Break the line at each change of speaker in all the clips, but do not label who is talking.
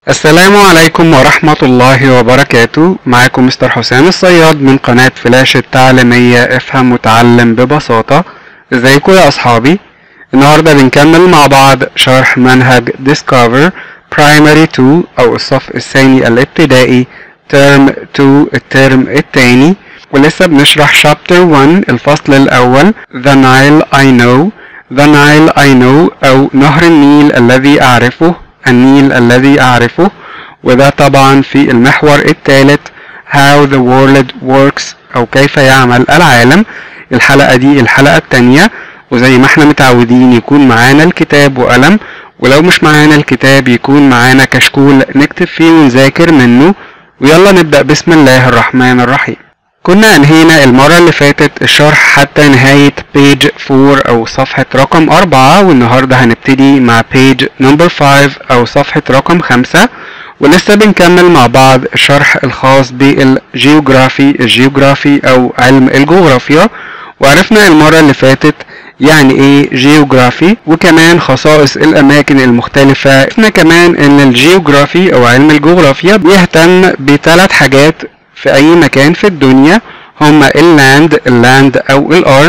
السلام عليكم ورحمة الله وبركاته معاكم مستر حسام الصياد من قناة فلاش التعليمية افهم وتعلم ببساطة ازيكم يا اصحابي النهاردة بنكمل مع بعض شرح منهج Discover Primary 2 او الصف الثاني الابتدائي ترم 2 الترم الثاني ولسه بنشرح Chapter 1 الفصل الاول The Nile I Know The Nile I Know او نهر النيل الذي اعرفه النيل الذي أعرفه وده طبعا في المحور الثالث How the world works أو كيف يعمل العالم الحلقة دي الحلقة التانية وزي ما احنا متعودين يكون معانا الكتاب وقلم ولو مش معانا الكتاب يكون معانا كشكول نكتب فيه ونذاكر منه ويلا نبدأ بسم الله الرحمن الرحيم كنا انهينا المرة اللي فاتت الشرح حتى نهاية بيج 4 او صفحة رقم 4 والنهاردة هنبتدي مع بيج نمبر 5 او صفحة رقم 5 ولسه بنكمل مع بعض الشرح الخاص بالجيوغرافي الجيوغرافي او علم الجغرافيا وعرفنا المرة اللي فاتت يعني ايه جيوغرافي وكمان خصائص الاماكن المختلفة عرفنا كمان ان الجيوغرافي او علم الجغرافيا بيهتم بثلاث حاجات في اي مكان في الدنيا هما اللاند اللاند او الارض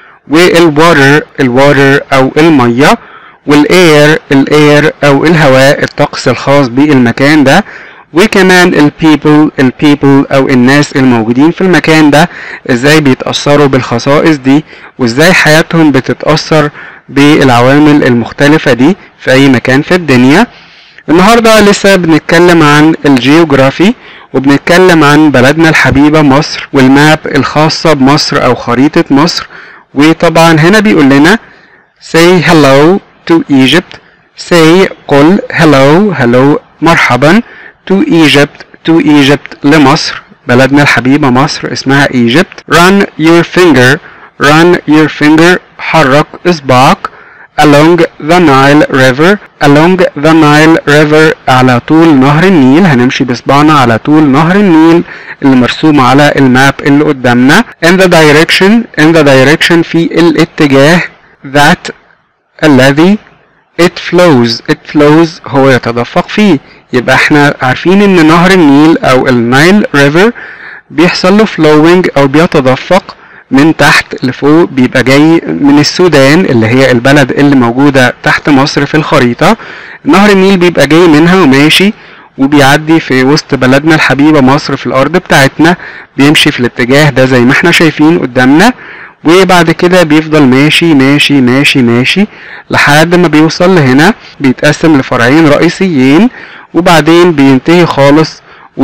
والواتر الواتر او المية والاير الاير او الهواء الطقس الخاص بالمكان ده وكمان البيبل البيبل او الناس الموجودين في المكان ده ازاي بيتأثروا بالخصائص دي وازاي حياتهم بتتأثر بالعوامل المختلفة دي في اي مكان في الدنيا النهاردة لسه بنتكلم عن الجيوغرافي وبنتكلم عن بلدنا الحبيبة مصر والماب الخاصة بمصر أو خريطة مصر وطبعا هنا بيقول لنا say hello to Egypt say قل hello hello مرحبا to Egypt to Egypt لمصر بلدنا الحبيبة مصر اسمها Egypt run your finger run your finger حرك إصبعك along the Nile River along the Nile River على طول نهر النيل هنمشي بصبعنا على طول نهر النيل اللي مرسوم على الماب اللي قدامنا in the direction in the direction في الاتجاه that الذي it flows it flows هو يتدفق فيه يبقى احنا عارفين ان نهر النيل او النايل ريفر بيحصل له flowing او بيتدفق من تحت لفوق بيبقى جاي من السودان اللي هي البلد اللي موجودة تحت مصر في الخريطة نهر النيل بيبقى جاي منها وماشي وبيعدي في وسط بلدنا الحبيبة مصر في الأرض بتاعتنا بيمشي في الاتجاه ده زي ما احنا شايفين قدامنا وبعد كده بيفضل ماشي ماشي ماشي ماشي لحد ما بيوصل لهنا بيتقسم لفرعين رئيسيين وبعدين بينتهي خالص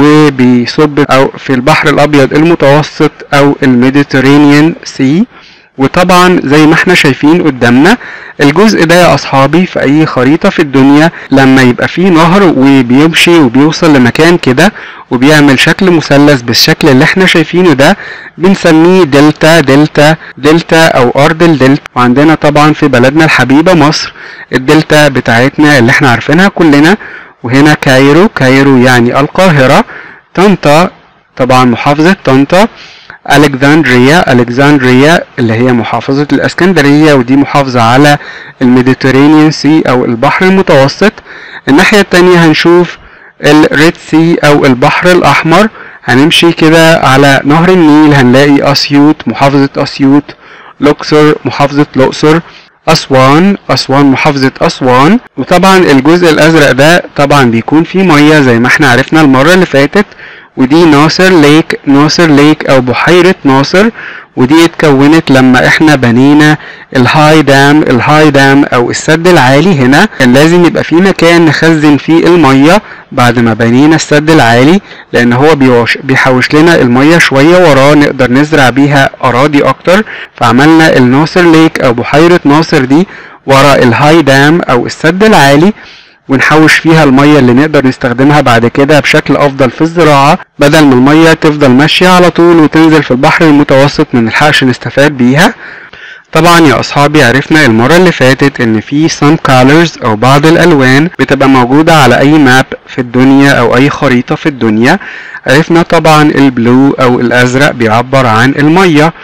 وبيصب او في البحر الابيض المتوسط او الميديترينيان سي وطبعا زي ما احنا شايفين قدامنا الجزء ده يا اصحابي في اي خريطة في الدنيا لما يبقى فيه نهر وبيمشي وبيوصل لمكان كده وبيعمل شكل مثلث بالشكل اللي احنا شايفينه ده بنسميه دلتا دلتا دلتا او ارض الدلتا وعندنا طبعا في بلدنا الحبيبة مصر الدلتا بتاعتنا اللي احنا عارفينها كلنا وهنا كايرو كايرو يعني القاهرة طنطا طبعا محافظة طنطا ألكسندريا ألكسندريا اللي هي محافظة الإسكندرية ودي محافظة على الميديترينيان سي أو البحر المتوسط الناحية التانية هنشوف الريد سي أو البحر الأحمر هنمشي كده على نهر النيل هنلاقي أسيوط محافظة أسيوط لوكسور محافظة الأقصر أسوان أسوان محافظة أسوان وطبعا الجزء الأزرق ده طبعا بيكون فيه مية زي ما احنا عرفنا المرة اللي فاتت ودي ناصر ليك ناصر ليك أو بحيرة ناصر ودي اتكونت لما احنا بنينا الهاي دام الهاي دام او السد العالي هنا كان لازم يبقى في مكان نخزن فيه المية بعد ما بنينا السد العالي لان هو بيوش بيحوش لنا المية شوية وراه نقدر نزرع بيها اراضي اكتر فعملنا الناصر ليك او بحيرة ناصر دي ورا الهاي دام او السد العالي ونحوش فيها المية اللي نقدر نستخدمها بعد كده بشكل أفضل في الزراعة بدل ما المية تفضل ماشية على طول وتنزل في البحر المتوسط منلحقش نستفاد بيها طبعا يا أصحابي عرفنا المرة اللي فاتت إن في some colors أو بعض الألوان بتبقى موجودة على أي ماب في الدنيا أو أي خريطة في الدنيا عرفنا طبعا البلو أو الأزرق بيعبر عن المية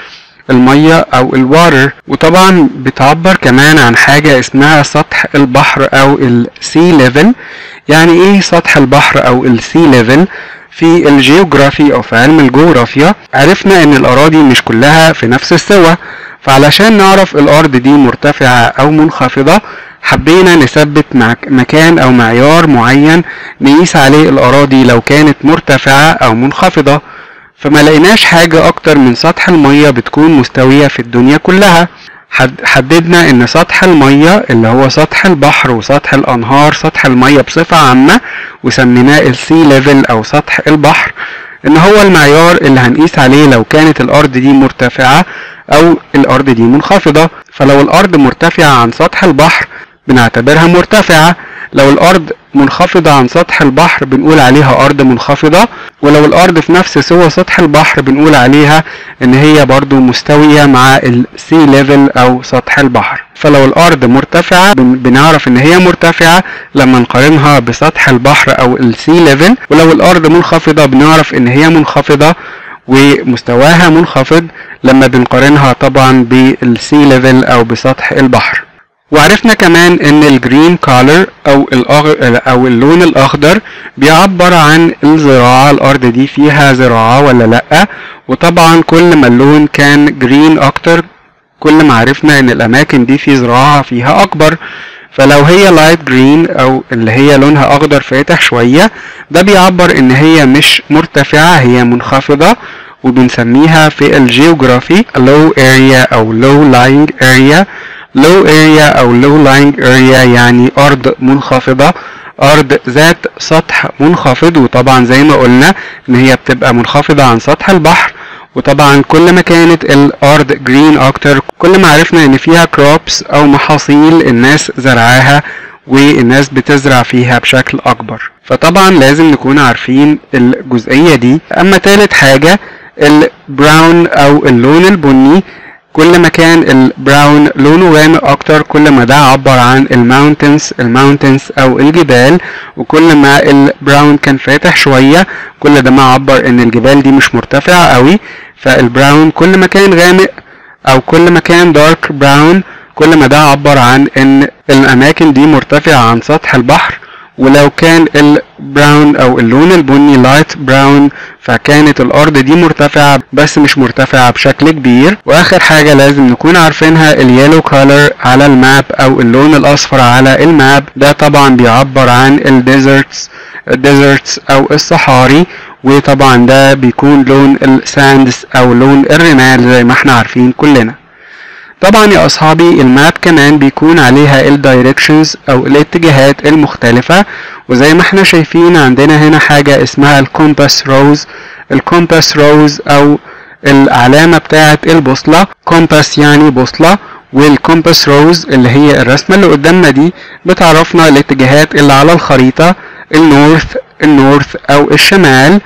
المية او الواتر وطبعا بتعبر كمان عن حاجة اسمها سطح البحر او السي ليفل يعني ايه سطح البحر او السي ليفل في الجيوغرافي او في علم الجغرافيا عرفنا ان الاراضي مش كلها في نفس السوى فعلشان نعرف الارض دي مرتفعة او منخفضة حبينا نثبت مكان او معيار معين نقيس عليه الاراضي لو كانت مرتفعة او منخفضة فما لقيناش حاجة اكتر من سطح المية بتكون مستوية في الدنيا كلها حددنا ان سطح المية اللي هو سطح البحر وسطح الانهار سطح المية بصفة عامة وسميناه السي ليفل او سطح البحر ان هو المعيار اللي هنقيس عليه لو كانت الارض دي مرتفعة او الارض دي منخفضة فلو الارض مرتفعة عن سطح البحر بنعتبرها مرتفعة لو الارض منخفضة عن سطح البحر بنقول عليها ارض منخفضة ولو الارض في نفس سوى سطح البحر بنقول عليها ان هي برضو مستوية مع السي ليفل او سطح البحر فلو الارض مرتفعة بنعرف ان هي مرتفعة لما نقارنها بسطح البحر او السي ليفل ولو الارض منخفضة بنعرف ان هي منخفضة ومستواها منخفض لما بنقارنها طبعا بالسي ليفل او بسطح البحر وعرفنا كمان ان الجرين كولر او الأغ... او اللون الاخضر بيعبر عن الزراعة الارض دي فيها زراعة ولا لا وطبعا كل ما اللون كان جرين اكتر كل ما عرفنا ان الاماكن دي في زراعة فيها اكبر فلو هي لايت جرين او اللي هي لونها اخضر فاتح شوية ده بيعبر ان هي مش مرتفعة هي منخفضة وبنسميها في الجيوغرافي low area او low lying area low area او low lying area يعني ارض منخفضة ارض ذات سطح منخفض وطبعا زي ما قلنا ان هي بتبقى منخفضة عن سطح البحر وطبعا كل ما كانت الارض جرين اكتر كل ما عرفنا ان فيها كروبس او محاصيل الناس زرعاها والناس بتزرع فيها بشكل اكبر فطبعا لازم نكون عارفين الجزئية دي اما تالت حاجة البراون او اللون البني كل ما كان البراون لونه غامق اكتر كل ما ده عبر عن الماونتنز الماونتنز او الجبال وكل ما البراون كان فاتح شوية كل ده ما عبر ان الجبال دي مش مرتفعة قوي فالبراون كل ما كان غامق او كل ما كان دارك براون كل ما ده عبر عن ان الاماكن دي مرتفعة عن سطح البحر ولو كان البراون او اللون البني لايت براون فكانت الارض دي مرتفعة بس مش مرتفعة بشكل كبير واخر حاجة لازم نكون عارفينها اليالو كولر على الماب او اللون الاصفر على الماب ده طبعا بيعبر عن الديزرتس الديزرتس او الصحاري وطبعا ده بيكون لون الساندس او لون الرمال زي ما احنا عارفين كلنا طبعا يا اصحابي الماب كمان بيكون عليها الدايركشنز او الاتجاهات المختلفة وزي ما احنا شايفين عندنا هنا حاجة اسمها الكومباس روز الكومباس روز او العلامة بتاعة البوصلة كومباس يعني بوصلة والكومباس روز اللي هي الرسمة اللي قدامنا دي بتعرفنا الاتجاهات اللي على الخريطة النورث النورث او الشمال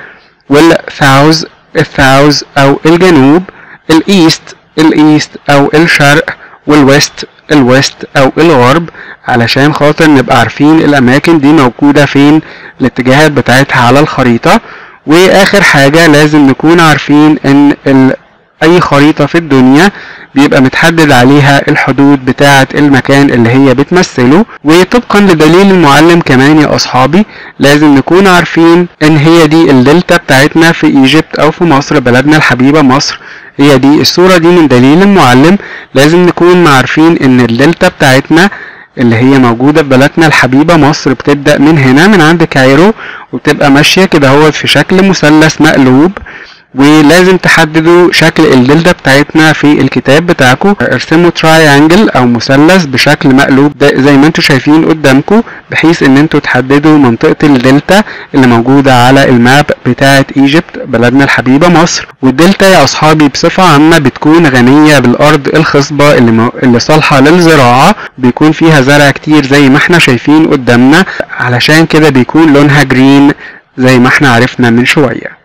والثاوز الثاوز او الجنوب الايست الايست او الشرق والويست الويست او الغرب علشان خاطر نبقى عارفين الاماكن دي موجودة فين الاتجاهات بتاعتها على الخريطة واخر حاجة لازم نكون عارفين ان ال... اي خريطة في الدنيا بيبقى متحدد عليها الحدود بتاعة المكان اللي هي بتمثله وطبقا لدليل المعلم كمان يا اصحابي لازم نكون عارفين ان هي دي الدلتا بتاعتنا في ايجيبت او في مصر بلدنا الحبيبة مصر هي دي الصورة دي من دليل المعلم لازم نكون عارفين ان الدلتا بتاعتنا اللي هي موجودة في بلدنا الحبيبة مصر بتبدأ من هنا من عند كايرو وبتبقى ماشية كده هو في شكل مثلث مقلوب ولازم تحددوا شكل الدلتا بتاعتنا في الكتاب بتاعكم ارسموا تراينجل او مثلث بشكل مقلوب ده زي ما انتم شايفين قدامكم بحيث ان انتوا تحددوا منطقة الدلتا اللي موجودة على الماب بتاعة ايجيبت بلدنا الحبيبة مصر والدلتا يا اصحابي بصفة عامة بتكون غنية بالارض الخصبة اللي, م... اللي صالحة للزراعة بيكون فيها زرع كتير زي ما احنا شايفين قدامنا علشان كده بيكون لونها جرين زي ما احنا عرفنا من شوية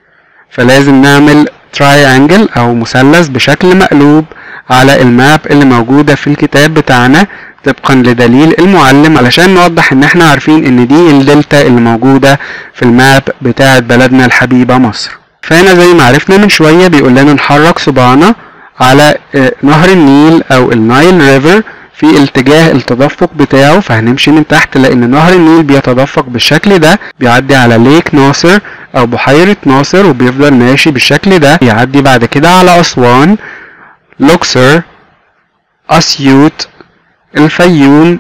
فلازم نعمل تراينجل او مثلث بشكل مقلوب على الماب اللي موجودة في الكتاب بتاعنا طبقا لدليل المعلم علشان نوضح ان احنا عارفين ان دي الدلتا اللي موجودة في الماب بتاعت بلدنا الحبيبة مصر فهنا زي ما عرفنا من شوية بيقول لنا نحرك صباعنا على آه، نهر النيل او النايل ريفر في اتجاه التدفق بتاعه فهنمشي من تحت لان نهر النيل بيتدفق بالشكل ده بيعدي على ليك ناصر او بحيرة ناصر وبيفضل ماشي بالشكل ده يعدي بعد كده على اسوان لوكسر اسيوط الفيوم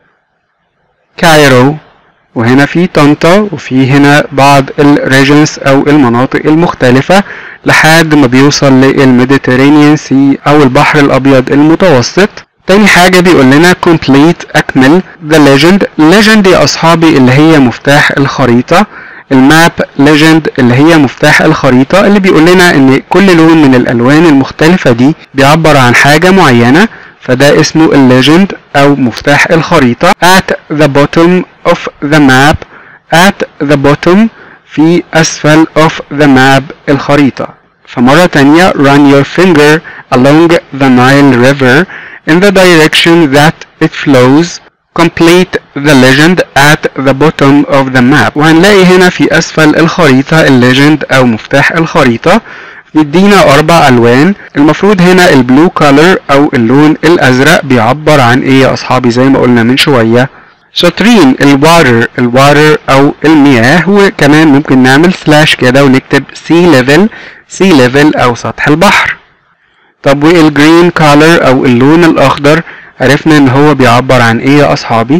كايرو وهنا في طنطا وفي هنا بعض الريجنز او المناطق المختلفة لحد ما بيوصل للميديترينيان سي او البحر الابيض المتوسط تاني حاجة بيقول لنا complete أكمل the legend legend يا أصحابي اللي هي مفتاح الخريطة الماب legend اللي هي مفتاح الخريطة اللي بيقول لنا إن كل لون من الألوان المختلفة دي بيعبر عن حاجة معينة فده اسمه الليجند أو مفتاح الخريطة at the bottom of the map at the bottom في أسفل of the map الخريطة فمرة تانية run your finger along the Nile River in the direction that it flows complete the legend at the bottom of the map وهنلاقي هنا في أسفل الخريطة الليجند أو مفتاح الخريطة بيدينا أربع ألوان المفروض هنا البلو كولر أو اللون الأزرق بيعبر عن إيه يا أصحابي زي ما قلنا من شوية شاطرين الواتر الواتر أو المياه وكمان ممكن نعمل سلاش كده ونكتب سي ليفل سي ليفل أو سطح البحر طب والجرين كولر او اللون الاخضر عرفنا ان هو بيعبر عن ايه يا اصحابي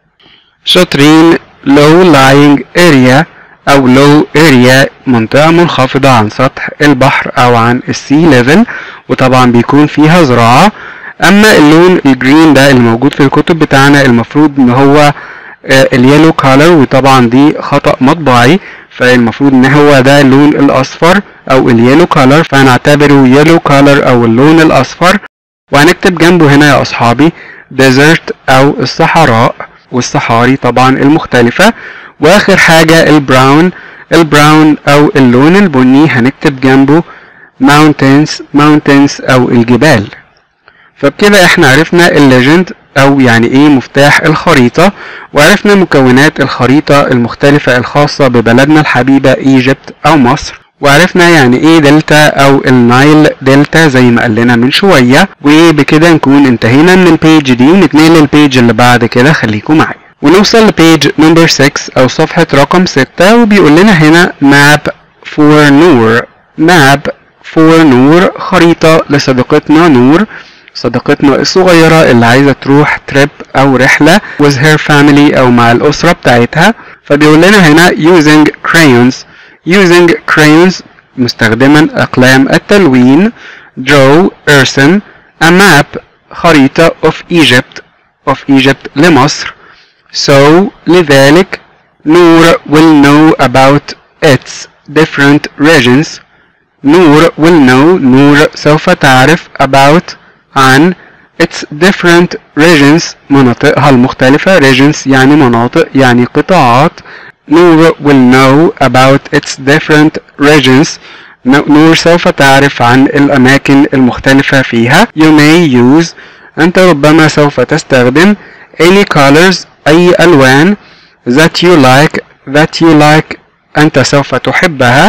شاطرين low lying area او low area منطقة منخفضة عن سطح البحر او عن السي ليفل وطبعا بيكون فيها زراعة اما اللون الجرين ده اللي موجود في الكتب بتاعنا المفروض ان هو اليلو كولر وطبعا دي خطأ مطبعي فالمفروض ان هو ده اللون الاصفر او اليلو كولر فهنعتبره يلو كولر او اللون الاصفر وهنكتب جنبه هنا يا اصحابي ديزرت او الصحراء والصحاري طبعا المختلفة واخر حاجة البراون البراون او اللون البني هنكتب جنبه mountains mountains او الجبال فبكده احنا عرفنا الليجند او يعني ايه مفتاح الخريطة وعرفنا مكونات الخريطة المختلفة الخاصة ببلدنا الحبيبة ايجيبت او مصر وعرفنا يعني ايه دلتا او النايل دلتا زي ما قال لنا من شوية وبكده نكون انتهينا من البيج دي ونتنقل للبيج اللي بعد كده خليكم معايا ونوصل لبيج نمبر 6 او صفحة رقم 6 وبيقول لنا هنا ماب فور نور ماب فور نور خريطة لصديقتنا نور صديقتنا الصغيرة اللي عايزة تروح تريب أو رحلة with her family أو مع الأسرة بتاعتها فبيقول لنا هنا using crayons using crayons مستخدما أقلام التلوين draw ارسم a map خريطة of Egypt of Egypt لمصر so لذلك نور will know about its different regions نور will know نور سوف تعرف about عن its different regions مناطقها المختلفة regions يعني مناطق يعني قطاعات نور will know about its different regions نور سوف تعرف عن الأماكن المختلفة فيها you may use أنت ربما سوف تستخدم any colors أي ألوان that you like that you like أنت سوف تحبها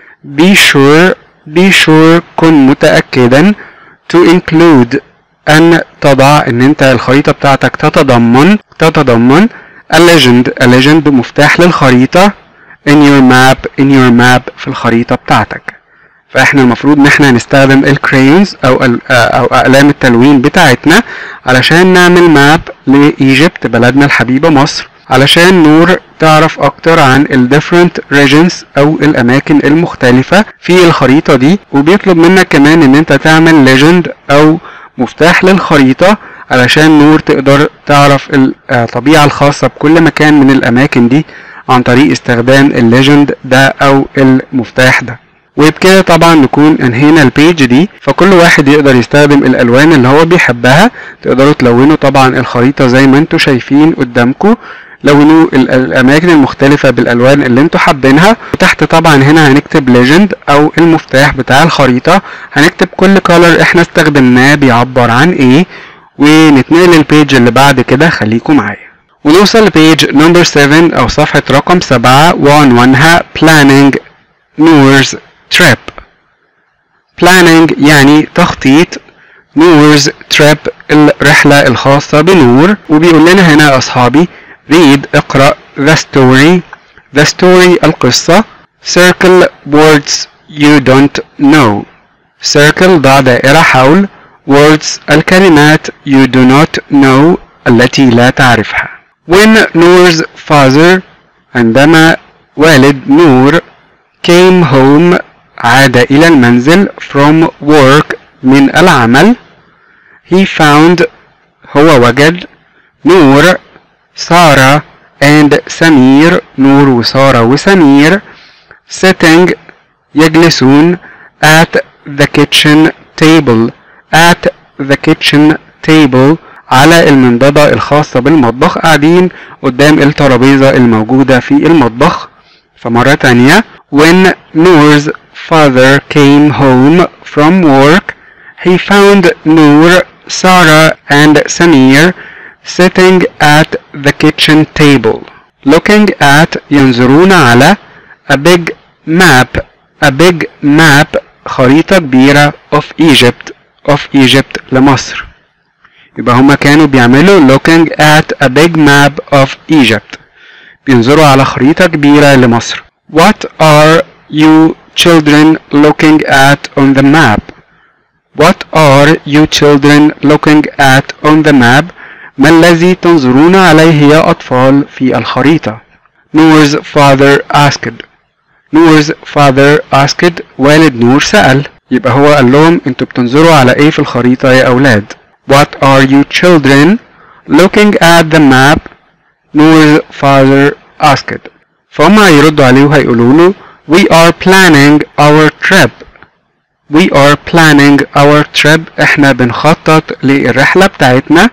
be sure be sure كن متأكدا to include أن تضع أن أنت الخريطة بتاعتك تتضمن تتضمن a legend a legend مفتاح للخريطة in your map in your map في الخريطة بتاعتك فاحنا المفروض ان احنا نستخدم الكريونز او ال- او اقلام التلوين بتاعتنا علشان نعمل ماب لايجيبت بلدنا الحبيبة مصر علشان نور تعرف اكتر عن ال different regions او الاماكن المختلفة في الخريطة دي وبيطلب منك كمان ان انت تعمل legend او مفتاح للخريطة علشان نور تقدر تعرف الطبيعة الخاصة بكل مكان من الاماكن دي عن طريق استخدام الليجند ده او المفتاح ده وبكده طبعا نكون انهينا البيج دي فكل واحد يقدر يستخدم الالوان اللي هو بيحبها تقدروا تلونوا طبعا الخريطة زي ما انتوا شايفين قدامكم لونوا ال- الاماكن المختلفة بالالوان اللي انتوا حابينها وتحت طبعا هنا هنكتب ليجند او المفتاح بتاع الخريطة هنكتب كل كولر احنا استخدمناه بيعبر عن ايه ونتنقل للبيج اللي بعد كده خليكم معايا ونوصل لبيج نمبر 7 او صفحة رقم 7 وعنوانها planning نورز trip planning يعني تخطيط نورز تريب الرحلة الخاصة بنور وبيقول لنا هنا يا أصحابي read اقرأ the story the story القصة circle words you don't know circle ضع دائرة حول words الكلمات you do not know التي لا تعرفها when Noor's father عندما والد نور came home عاد إلى المنزل from work من العمل he found هو وجد نور سارة and سمير نور وسارة وسمير sitting يجلسون at the kitchen table at the kitchen table على المنضدة الخاصة بالمطبخ قاعدين قدام الترابيزة الموجودة في المطبخ فمرة تانية when Noor's father came home from work he found Noor, Sarah and Samir sitting at the kitchen table looking at ينظرون على a big map a big map خريطة كبيرة of Egypt of Egypt لمصر يبقى هما كانوا بيعملوا looking at a big map of Egypt بينظروا على خريطة كبيرة لمصر What are you children looking at on the map? What are you children looking at on the map? ما الذي تنظرون عليه يا أطفال في الخريطة؟ Noor's father asked. Noor's father asked والد نور سأل يبقى هو قال لهم انتوا بتنظروا على ايه في الخريطة يا أولاد؟ What are you children looking at the map? Noor's father asked. فهم هيردوا عليه وهيقولوا له We are planning our trip. We are planning our trip. احنا بنخطط للرحلة بتاعتنا.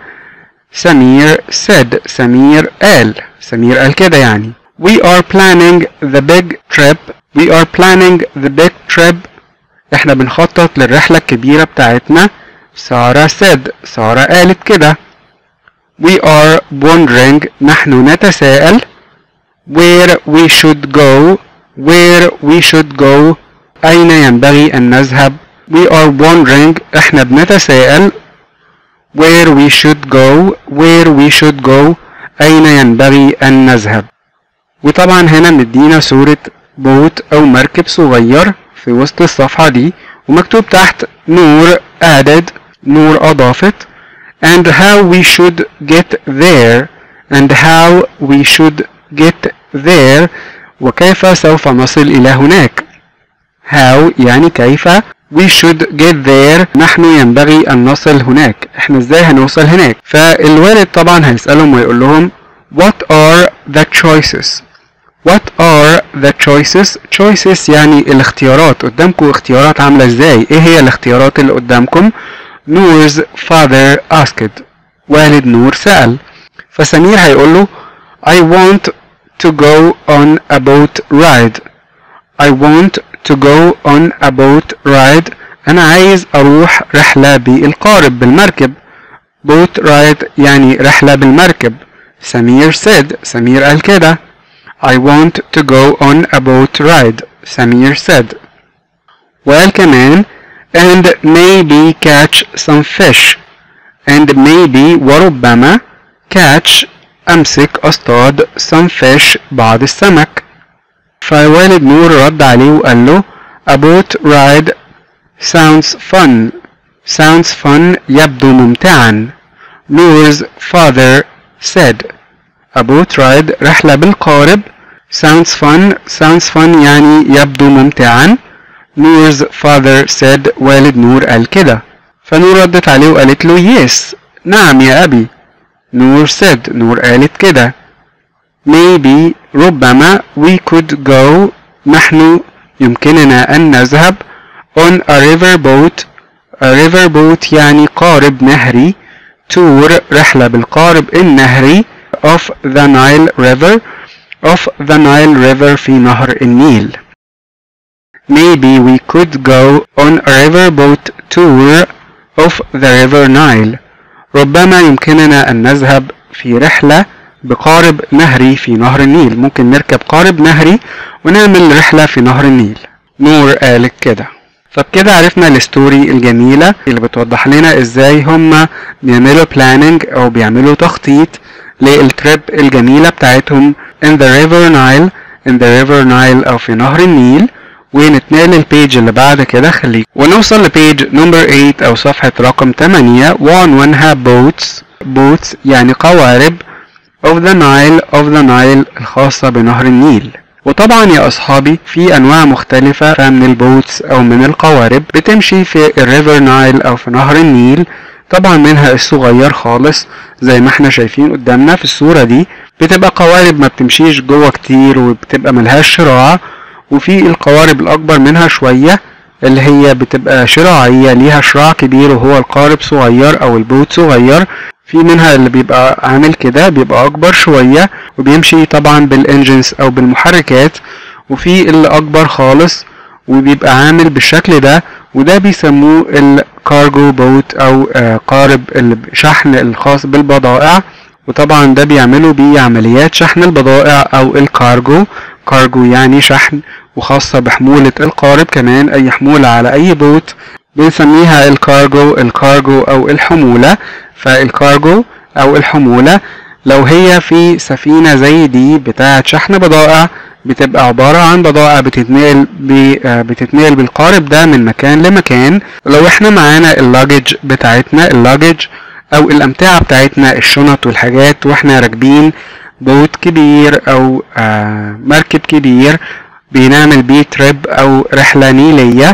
سمير said. سمير قال. سمير قال كده يعني. We are planning the big trip. We are planning the big trip. احنا بنخطط للرحلة الكبيرة بتاعتنا. سارة said. سارة قالت كده. We are wondering. نحن نتساءل. where we should go where we should go أين ينبغي أن نذهب we are wondering احنا بنتساءل where we should go where we should go أين ينبغي أن نذهب وطبعا هنا مدينا صورة بوت أو مركب صغير في وسط الصفحة دي ومكتوب تحت نور added نور أضافت and how we should get there and how we should get there وكيف سوف نصل إلى هناك how يعني كيف we should get there نحن ينبغي أن نصل هناك احنا ازاي هنوصل هناك فالوالد طبعا هيسألهم ويقول لهم what are the choices what are the choices choices يعني الاختيارات قدامكم اختيارات عاملة ازاي ايه هي الاختيارات اللي قدامكم Noor's father asked والد نور سأل فسمير هيقول له I want to go on a boat ride. I want to go on a boat ride. أنا عايز أروح رحلة بالقارب بالمركب. boat ride يعني رحلة بالمركب. سمير said سمير قال كده. I want to go on a boat ride. سمير said. وقال كمان and maybe catch some fish. and maybe وربما catch أمسك أصطاد some fish بعض السمك فوالد نور رد عليه وقال له a boat ride sounds fun sounds fun يبدو ممتعا Noor's father said a boat ride رحلة بالقارب sounds fun sounds fun يعني يبدو ممتعا Noor's father said والد نور قال كده فنور ردت عليه وقالت له yes نعم يا أبي نور said نور قالت كده maybe ربما we could go نحن يمكننا أن نذهب on a river boat a river boat يعني قارب نهري tour رحلة بالقارب النهري of the Nile River of the Nile River في نهر النيل maybe we could go on a river boat tour of the river Nile ربما يمكننا أن نذهب في رحلة بقارب نهري في نهر النيل ممكن نركب قارب نهري ونعمل رحلة في نهر النيل نور قالت كده فبكده عرفنا الستوري الجميلة اللي بتوضح لنا ازاي هما بيعملوا بلاننج او بيعملوا تخطيط للتريب الجميلة بتاعتهم in the river Nile in the river Nile او في نهر النيل ونتنقل للبيج اللي بعد كده خليك ونوصل لبيج نمبر 8 او صفحة رقم 8 وعنوانها boats boats يعني قوارب of the Nile of the Nile الخاصة بنهر النيل وطبعا يا اصحابي في انواع مختلفة من البوتس او من القوارب بتمشي في الريفر نايل او في نهر النيل طبعا منها الصغير خالص زي ما احنا شايفين قدامنا في الصورة دي بتبقى قوارب ما بتمشيش جوه كتير وبتبقى ملهاش شراع وفي القوارب الاكبر منها شوية اللي هي بتبقى شراعية ليها شراع كبير وهو القارب صغير او البوت صغير في منها اللي بيبقى عامل كده بيبقى اكبر شوية وبيمشي طبعا بالانجنز او بالمحركات وفي اللي اكبر خالص وبيبقى عامل بالشكل ده وده بيسموه الكارجو بوت او آه قارب الشحن الخاص بالبضائع وطبعا ده بيعملوا بيه عمليات شحن البضائع او الكارجو كارجو يعني شحن وخاصة بحمولة القارب كمان اي حمولة على اي بوت بنسميها الكارجو الكارجو او الحمولة فالكارجو او الحمولة لو هي في سفينة زي دي بتاعة شحن بضائع بتبقى عبارة عن بضائع بتتنقل بتتنقل بالقارب ده من مكان لمكان لو احنا معانا اللاجج بتاعتنا اللاجج او الامتعة بتاعتنا الشنط والحاجات واحنا راكبين بوت كبير او آه مركب كبير بنعمل بيه تريب او رحلة نيلية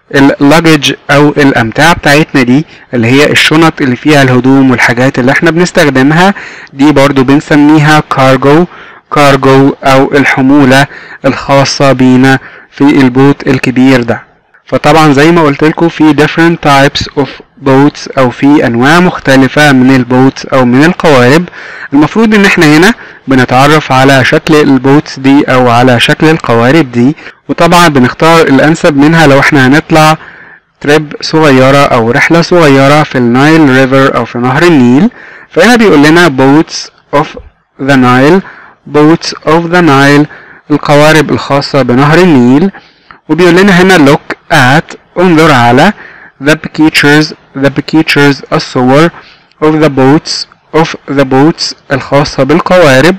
اللاجج او الامتعة بتاعتنا دي اللي هي الشنط اللي فيها الهدوم والحاجات اللي احنا بنستخدمها دي برضو بنسميها كارجو كارجو او الحمولة الخاصة بينا في البوت الكبير ده فطبعا زي ما قلت لكم في different types of boats او في انواع مختلفة من البوتس او من القوارب المفروض ان احنا هنا بنتعرف على شكل البوتس دي او على شكل القوارب دي وطبعا بنختار الانسب منها لو احنا هنطلع تريب صغيرة او رحلة صغيرة في النايل ريفر او في نهر النيل فهنا بيقول لنا boats of the Nile boats of the Nile القوارب الخاصة بنهر النيل وبيقول لنا هنا look at انظر على the pictures the pictures الصور of the boats of the boats الخاصة بالقوارب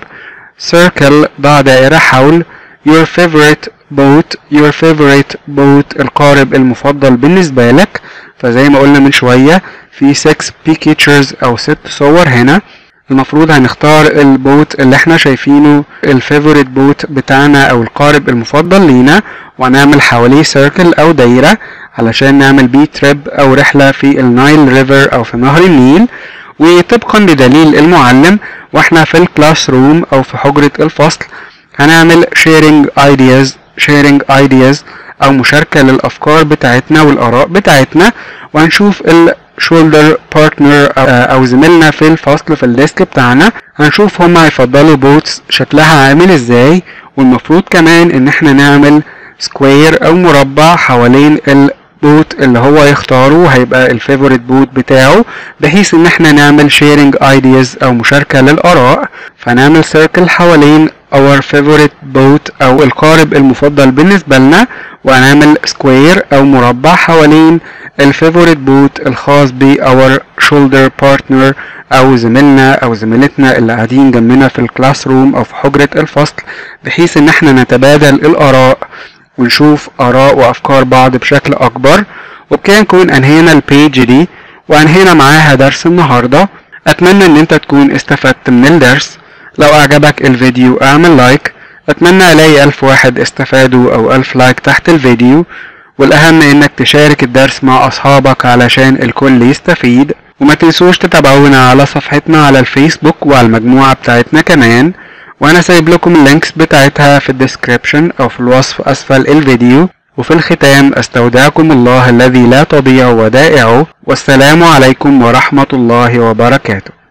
circle ضع دائرة حول your favorite boat your favorite boat القارب المفضل بالنسبة لك فزي ما قلنا من شوية في 6 pictures أو 6 صور هنا المفروض هنختار البوت اللي احنا شايفينه الفيفوريت بوت بتاعنا او القارب المفضل لينا ونعمل حواليه سيركل او دايرة علشان نعمل بيه تريب او رحلة في النايل ريفر او في نهر النيل وطبقا لدليل المعلم واحنا في الكلاس روم او في حجرة الفصل هنعمل sharing ideas sharing ideas او مشاركة للافكار بتاعتنا والاراء بتاعتنا وهنشوف ال شولدر بارتنر او زميلنا في الفصل في الديسك بتاعنا هنشوف هما هيفضلوا بوتس شكلها عامل ازاي والمفروض كمان ان احنا نعمل سكوير او مربع حوالين البوت اللي هو يختاره هيبقى الفيفوريت بوت بتاعه بحيث ان احنا نعمل شيرنج ايدياز او مشاركة للاراء فنعمل سيركل حوالين our favorite boat او القارب المفضل بالنسبة لنا وهنعمل سكوير او مربع حوالين الفيفوريت بوت الخاص ب our shoulder partner او زميلنا او زميلتنا اللي قاعدين جنبنا في الكلاس روم او في حجرة الفصل بحيث ان احنا نتبادل الاراء ونشوف اراء وافكار بعض بشكل اكبر وبكده نكون انهينا البيج دي وانهينا معاها درس النهارده اتمنى ان انت تكون استفدت من الدرس لو اعجبك الفيديو اعمل لايك اتمنى الاقي الف واحد استفادوا او الف لايك تحت الفيديو والاهم انك تشارك الدرس مع اصحابك علشان الكل يستفيد وما تنسوش تتابعونا على صفحتنا على الفيسبوك وعلى المجموعة بتاعتنا كمان وانا سايب لكم اللينكس بتاعتها في الديسكريبشن او في الوصف اسفل الفيديو وفي الختام استودعكم الله الذي لا تضيع ودائعه والسلام عليكم ورحمة الله وبركاته